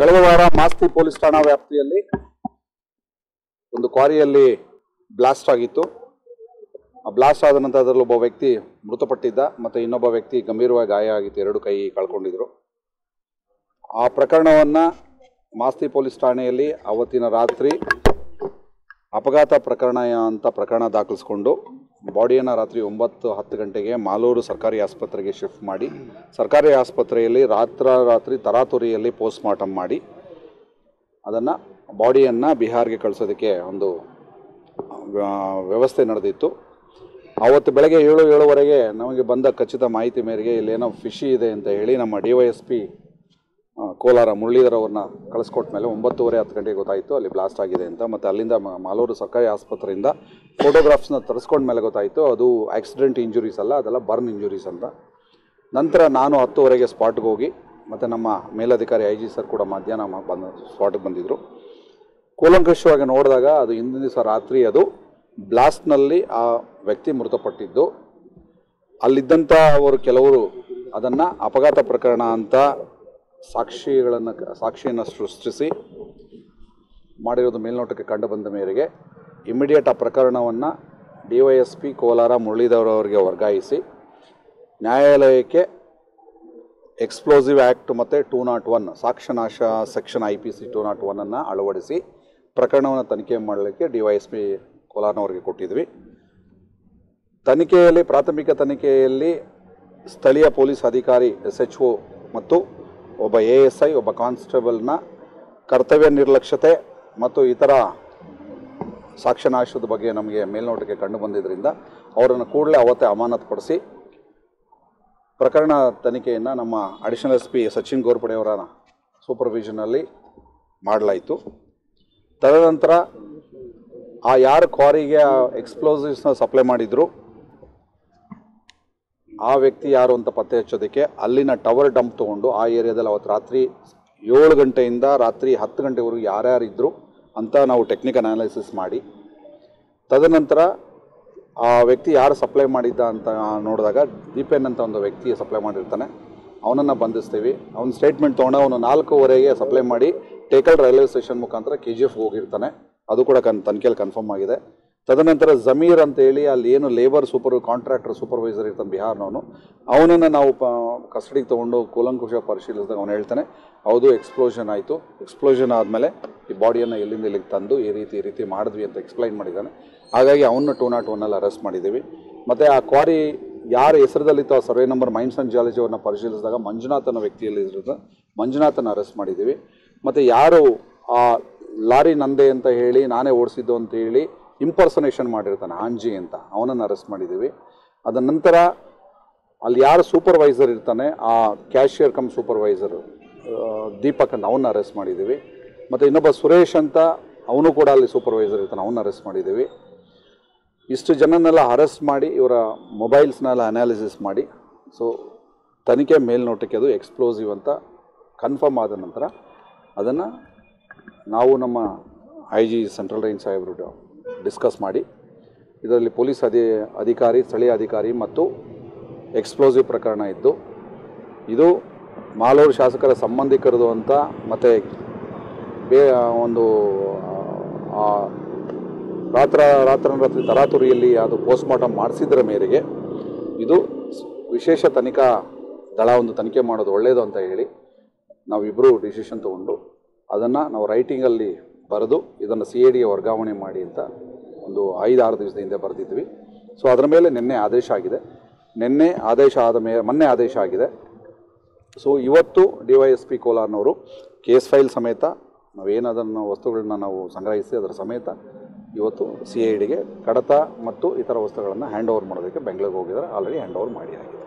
ಕಳೆದ ವಾರ ಮಾಸ್ತಿ ಪೊಲೀಸ್ ಠಾಣಾ ವ್ಯಾಪ್ತಿಯಲ್ಲಿ ಒಂದು ಕ್ವಾರಿಯಲ್ಲಿ ಬ್ಲಾಸ್ಟ್ ಆಗಿತ್ತು ಆ ಬ್ಲಾಸ್ಟ್ ಆದ ನಂತರ ಅದರಲ್ಲಿ ಒಬ್ಬ ವ್ಯಕ್ತಿ ಮೃತಪಟ್ಟಿದ್ದ ಮತ್ತು ಇನ್ನೊಬ್ಬ ವ್ಯಕ್ತಿ ಗಂಭೀರವಾಗಿ ಗಾಯ ಆಗಿತ್ತು ಎರಡು ಕೈ ಕಳ್ಕೊಂಡಿದ್ರು ಆ ಪ್ರಕರಣವನ್ನು ಮಾಸ್ತಿ ಪೊಲೀಸ್ ಠಾಣೆಯಲ್ಲಿ ಅವತ್ತಿನ ರಾತ್ರಿ ಅಪಘಾತ ಪ್ರಕರಣ ಅಂತ ಪ್ರಕರಣ ದಾಖಲಿಸ್ಕೊಂಡು ಬಾಡಿಯನ್ನು ರಾತ್ರಿ ಒಂಬತ್ತು ಹತ್ತು ಗಂಟೆಗೆ ಮಾಲೂರು ಸರ್ಕಾರಿ ಆಸ್ಪತ್ರೆಗೆ ಶಿಫ್ಟ್ ಮಾಡಿ ಸರ್ಕಾರಿ ಆಸ್ಪತ್ರೆಯಲ್ಲಿ ರಾತ್ರಿ ತರಾತುರಿಯಲ್ಲಿ ಪೋಸ್ಟ್ ಮಾರ್ಟಮ್ ಮಾಡಿ ಅದನ್ನು ಬಾಡಿಯನ್ನು ಬಿಹಾರ್ಗೆ ಕಳಿಸೋದಕ್ಕೆ ಒಂದು ಆ, ವ್ಯವಸ್ಥೆ ನಡೆದಿತ್ತು ಆವತ್ತು ಬೆಳಗ್ಗೆ ಏಳು ಏಳುವರೆಗೆ ನಮಗೆ ಬಂದ ಖಚಿತ ಮಾಹಿತಿ ಮೇರೆಗೆ ಇಲ್ಲೇನೋ ಫಿಶಿ ಇದೆ ಅಂತ ಹೇಳಿ ನಮ್ಮ D Y S P Kolar Muralidhar ಅವ್ರನ್ನ ಕಳಿಸ್ಕೊಟ್ಟ ಮೇಲೆ ಒಂಬತ್ತುವರೆ ಹತ್ತು ಗಂಟೆಗೆ ಗೊತ್ತಾಯಿತು ಅಲ್ಲಿ ಬ್ಲಾಸ್ಟ್ ಆಗಿದೆ ಅಂತ ಮತ್ತು ಅಲ್ಲಿಂದ ಮ- ಮಾಲೂರು ಸರ್ಕಾರಿ ಆಸ್ಪತ್ರೆಯಿಂದ ಫೋಟೋಗ್ರಾಫ್ಸ್ನ ತರಿಸ್ಕೊಂಡ ಮೇಲೆ ಗೊತ್ತಾಯಿತು ಅದು ಆಕ್ಸಿಡೆಂಟ್ ಇಂಜುರೀಸ್ ಅಲ್ಲ ಅದೆಲ್ಲ ಬರ್ನ್ ಇಂಜುರೀಸ್ ಅಂತ ನಂತರ ನಾನು ಹತ್ತುವರೆಗೆ ಸ್ಪಾಟ್ಗೆ ಹೋಗಿ ಮತ್ತು ನಮ್ಮ ಮೇಲಧಿಕಾರಿ ಐ ಜಿ ಸರ್ ಕೂಡ ಮಧ್ಯಾಹ್ನ ಮ- ಬಂದ ಸ್ಪಾಟ್ಗೆ ಬಂದಿದ್ದರು ಕೂಲಂಕಷವಾಗಿ ನೋಡಿದಾಗ ಅದು ಹಿಂದಿನ ದಿವಸ ರಾತ್ರಿ ಅದು ಬ್ಲಾಸ್ಟ್ನಲ್ಲಿ ಆ ವ್ಯಕ್ತಿ ಮೃತಪಟ್ಟಿದ್ದು ಅಲ್ಲಿದ್ದಂಥ ಅವರು ಕೆಲವರು ಅದನ್ನು ಅಪಘಾತ ಪ್ರಕರಣ ಅಂತ ಸಾಕ್ಷಿಗಳನ್ನು ಸಾಕ್ಷಿಯನ್ನು ಸೃಷ್ಟಿಸಿ ಮಾಡಿರೋದು ಮೇಲ್ನೋಟಕ್ಕೆ ಕಂಡು ಬಂದ ಮೇರೆಗೆ ಇಮಿಡಿಯೇಟ್ ಆ ಪ್ರಕರಣವನ್ನು D Y S P Kolar Muralidhar ಅವರಿಗೆ ವರ್ಗಾಯಿಸಿ ನ್ಯಾಯಾಲಯಕ್ಕೆ ಎಕ್ಸ್ಪ್ಲೋಸಿವ್ ಆ್ಯಕ್ಟ್ ಮತ್ತು ಟೂ ನಾಟ್ ಒನ್ ಸಾಕ್ಷ್ಯನಾಶ section I P C two not ಒನ್ನನ್ನು ಅಳವಡಿಸಿ ಪ್ರಕರಣವನ್ನು ತನಿಖೆ ಮಾಡಲಿಕ್ಕೆ ಡಿ ವೈ ಎಸ್ ಪಿ ಕೋಲಾರ್ನವರಿಗೆ ಕೊಟ್ಟಿದ್ವಿ ತನಿಖೆಯಲ್ಲಿ ಪ್ರಾಥಮಿಕ ತನಿಖೆಯಲ್ಲಿ ಸ್ಥಳೀಯ ಪೊಲೀಸ್ ಅಧಿಕಾರಿ ಎಸ್ ಎಚ್ ಒ ಮತ್ತು ಒಬ್ಬ ಎ ಎಸ್ ಐ ಒಬ್ಬ ಕಾನ್ಸ್ಟೇಬಲ್ನ ಕರ್ತವ್ಯ ನಿರ್ಲಕ್ಷ್ಯತೆ ಮತ್ತು ಇತರ ಸಾಕ್ಷ್ಯನಾಶದ ಬಗ್ಗೆ ನಮಗೆ ಮೇಲ್ನೋಟಕ್ಕೆ ಕಂಡು ಬಂದಿದ್ದರಿಂದ ಅವರನ್ನು ಕೂಡಲೇ ಅವತ್ತೇ ಅಮಾನತುಪಡಿಸಿ ಪ್ರಕರಣ ತನಿಖೆಯನ್ನು ನಮ್ಮ additional S P Sachin Gorpade ಅವರ ಸೂಪರ್ವಿಷನಲ್ಲಿ ಮಾಡಲಾಯಿತು ತದನಂತರ ಆ ಯಾರು ಕ್ವಾರಿಗೆ ಎಕ್ಸ್ಪ್ಲೋಸಿವ್ಸ್ನ ಸಪ್ಲೈ ಮಾಡಿದ್ರು ಆ ವ್ಯಕ್ತಿ ಯಾರು ಅಂತ ಪತ್ತೆ ಹಚ್ಚೋದಕ್ಕೆ ಅಲ್ಲಿನ ಟವರ್ ಡಂಪ್ ತೊಗೊಂಡು ಆ ಏರಿಯಾದಲ್ಲಿ ಅವತ್ತು ರಾತ್ರಿ ಏಳು ಗಂಟೆಯಿಂದ ರಾತ್ರಿ ಹತ್ತು ಗಂಟೆವರೆಗೂ ಯಾರ್ಯಾರು ಇದ್ದರು ಅಂತ ನಾವು ಟೆಕ್ನಿಕಲ್ ಅನಾಲಿಸಿಸ್ ಮಾಡಿ ತದನಂತರ ಆ ವ್ಯಕ್ತಿ ಯಾರು ಸಪ್ಲೈ ಮಾಡಿದ್ದ ಅಂತ ನೋಡಿದಾಗ ದೀಪೇನ್ ಅಂತ ಒಂದು ವ್ಯಕ್ತಿ ಸಪ್ಲೈ ಮಾಡಿರ್ತಾನೆ ಅವನನ್ನು ಬಂಧಿಸ್ತೀವಿ ಅವನ ಸ್ಟೇಟ್ಮೆಂಟ್ ತೊಗೊಂಡು ಅವನು ನಾಲ್ಕೂವರೆಗೆ ಸಪ್ಲೈ ಮಾಡಿ ಟೇಕಲ್ ರೈಲ್ವೆ ಸ್ಟೇಷನ್ ಮುಖಾಂತರ ಕೆ ಜಿ ಎಫ್ ಹೋಗಿರ್ತಾನೆ ಅದು ಕೂಡ ಕನ್ ತನಿಖೆಯಲ್ಲಿ ಕನ್ಫರ್ಮ್ ಆಗಿದೆ ತದನಂತರ ಜಮೀರ್ ಅಂತೇಳಿ ಅಲ್ಲಿ ಏನು ಲೇಬರ್ ಸೂಪರ್ ಕಾಂಟ್ರಾಕ್ಟರ್ ಸೂಪರ್ವೈಸರ್ ಇರ್ತಾನೆ ಬಿಹಾರ್ನವನು ಅವನನ್ನು ನಾವು ಪ ಕಸ್ಟಡಿಗೆ ತೊಗೊಂಡು ಕೂಲಂಕುಷ ಪರಿಶೀಲಿಸಿದಾಗ ಅವನು ಹೇಳ್ತಾನೆ ಹೌದು ಎಕ್ಸ್ಪ್ಲೋಷನ್ ಆಯಿತು ಎಕ್ಸ್ಪ್ಲೋಷನ್ ಆದಮೇಲೆ ಈ ಬಾಡಿಯನ್ನು ಎಲ್ಲಿಂದ ಇಲ್ಲಿಗೆ ತಂದು ಈ ರೀತಿ ಈ ರೀತಿ ಮಾಡಿದ್ವಿ ಅಂತ ಎಕ್ಸ್ಪ್ಲೈನ್ ಮಾಡಿದ್ದಾನೆ ಹಾಗಾಗಿ ಅವನ್ನ ಟೂ ನಾಟ್ ಒನ್ನಲ್ಲಿ ಅರೆಸ್ಟ್ ಮಾಡಿದ್ದೀವಿ ಮತ್ತು ಆ ಕ್ವಾರಿ ಯಾರ ಹೆಸರದಲ್ಲಿತ್ತು ಆ survey number mines and geology ಅವ್ರನ್ನ ಪರಿಶೀಲಿಸಿದಾಗ ಮಂಜುನಾಥ್ ಅನ್ನೋ ವ್ಯಕ್ತಿಯಲ್ಲಿ ಇರೋದು ಮಂಜುನಾಥನ ಅರೆಸ್ಟ್ ಮಾಡಿದ್ದೀವಿ ಮತ್ತು ಯಾರು ಆ ಲಾರಿ ನಂದೆ ಅಂತ ಹೇಳಿ ನಾನೇ ಓಡಿಸಿದ್ದು ಅಂತ ಹೇಳಿ ಇಂಪರ್ಸನೇಷನ್ ಮಾಡಿರ್ತಾನೆ ಆಂಜಿ ಅಂತ ಅವನನ್ನು ಅರೆಸ್ಟ್ ಮಾಡಿದ್ದೀವಿ ಅದ ನಂತರ ಅಲ್ಲಿ ಯಾರು ಸೂಪರ್ವೈಸರ್ ಇರ್ತಾನೆ ಆ ಕ್ಯಾಶಿಯರ್ ಕಮ್ ಸೂಪರ್ವೈಸರು ದೀಪಕ್ ಅಂತ ಅವನ್ನ ಅರೆಸ್ಟ್ ಮಾಡಿದ್ದೀವಿ ಮತ್ತು ಇನ್ನೊಬ್ಬ ಸುರೇಶ್ ಅಂತ ಅವನು ಕೂಡ ಅಲ್ಲಿ ಸೂಪರ್ವೈಸರ್ ಇರ್ತಾನೆ ಅವನ್ನ ಅರೆಸ್ಟ್ ಮಾಡಿದ್ದೀವಿ ಇಷ್ಟು ಜನನ್ನೆಲ್ಲ ಅರೆಸ್ಟ್ ಮಾಡಿ ಇವರ ಮೊಬೈಲ್ಸ್ನೆಲ್ಲ ಅನಾಲಿಸಿಸ್ ಮಾಡಿ ಸೊ ತನಿಖೆ ಮೇಲ್ನೋಟಕ್ಕೆ ಅದು ಎಕ್ಸ್ಪ್ಲೋಸಿವ್ ಅಂತ ಕನ್ಫರ್ಮ್ ಆದ ನಂತರ ಅದನ್ನು ನಾವು ನಮ್ಮ ಐ ಜಿ ಸೆಂಟ್ರಲ್ ರೇಂಜ್ ಸಾಹೇಬರು ಡಿಸ್ಕಸ್ ಮಾಡಿ ಇದರಲ್ಲಿ ಪೊಲೀಸ್ ಅಧಿ ಅಧಿಕಾರಿ ಸ್ಥಳೀಯ ಅಧಿಕಾರಿ ಮತ್ತು ಎಕ್ಸ್ಪ್ಲೋಸಿವ್ ಪ್ರಕರಣ ಇದ್ದು ಇದು ಮಾಲೂರು ಶಾಸಕರ ಸಂಬಂಧಿಕರದು ಅಂತ ಮತ್ತು ಬೇ ಒಂದು ಆ, ರಾತ್ರ ರಾತ್ರಿ ತರಾತುರಿಯಲ್ಲಿ ಅದು ಪೋಸ್ಟ್ ಮಾರ್ಟಮ್ ಮಾಡಿಸಿದ್ರ ಮೇರೆಗೆ ಇದು ಸ್- ವಿಶೇಷ ತನಿಖಾ ದಳ ಒಂದು ತನಿಖೆ ಮಾಡೋದು ಒಳ್ಳೆಯದು ಅಂತ ಹೇಳಿ ನಾವಿಬ್ಬರು ಡಿಸಿಷನ್ ತೊಗೊಂಡು ಅದನ್ನು ನಾವು ರೈಟಿಂಗಲ್ಲಿ ಬರೆದು ಇದನ್ನು ಸಿ ಎ ಡಿಗೆ ವರ್ಗಾವಣೆ ಮಾಡಿ ಅಂತ ಒಂದು ಐದು ಆರು ದಿವಸದ ಹಿಂದೆ ಬರೆದಿದ್ವಿ ಸೊ ಅದರ ಮೇಲೆ ನಿನ್ನೆ ಆದೇಶ ಆಗಿದೆ ನಿನ್ನೆ ಆದೇಶ ಆದ ಮೇಲೆ ಮೊನ್ನೆ ಆದೇಶ ಆಗಿದೆ ಸೊ ಇವತ್ತು ಡಿ ವೈ ಎಸ್ ಪಿ ಕೋಲಾರ್ನವರು ಕೇಸ್ ಫೈಲ್ ಸಮೇತ ನಾವೇನು ಅದನ್ನು ವಸ್ತುಗಳನ್ನ ನಾವು ಸಂಗ್ರಹಿಸಿ ಅದರ ಸಮೇತ ಇವತ್ತು ಸಿ ಐ ಡಿಗೆ ಕಡತ ಮತ್ತು ಇತರ ವಸ್ತುಗಳನ್ನು ಹ್ಯಾಂಡ್ ಓವರ್ ಮಾಡೋದಕ್ಕೆ ಬೆಂಗಳೂರಿಗೆ ಹೋಗಿದ್ದಾರೆ ಆಲ್ರೆಡಿ ಹ್ಯಾಂಡ್ ಓವರ್ ಮಾಡಿಯಾಗಿದೆ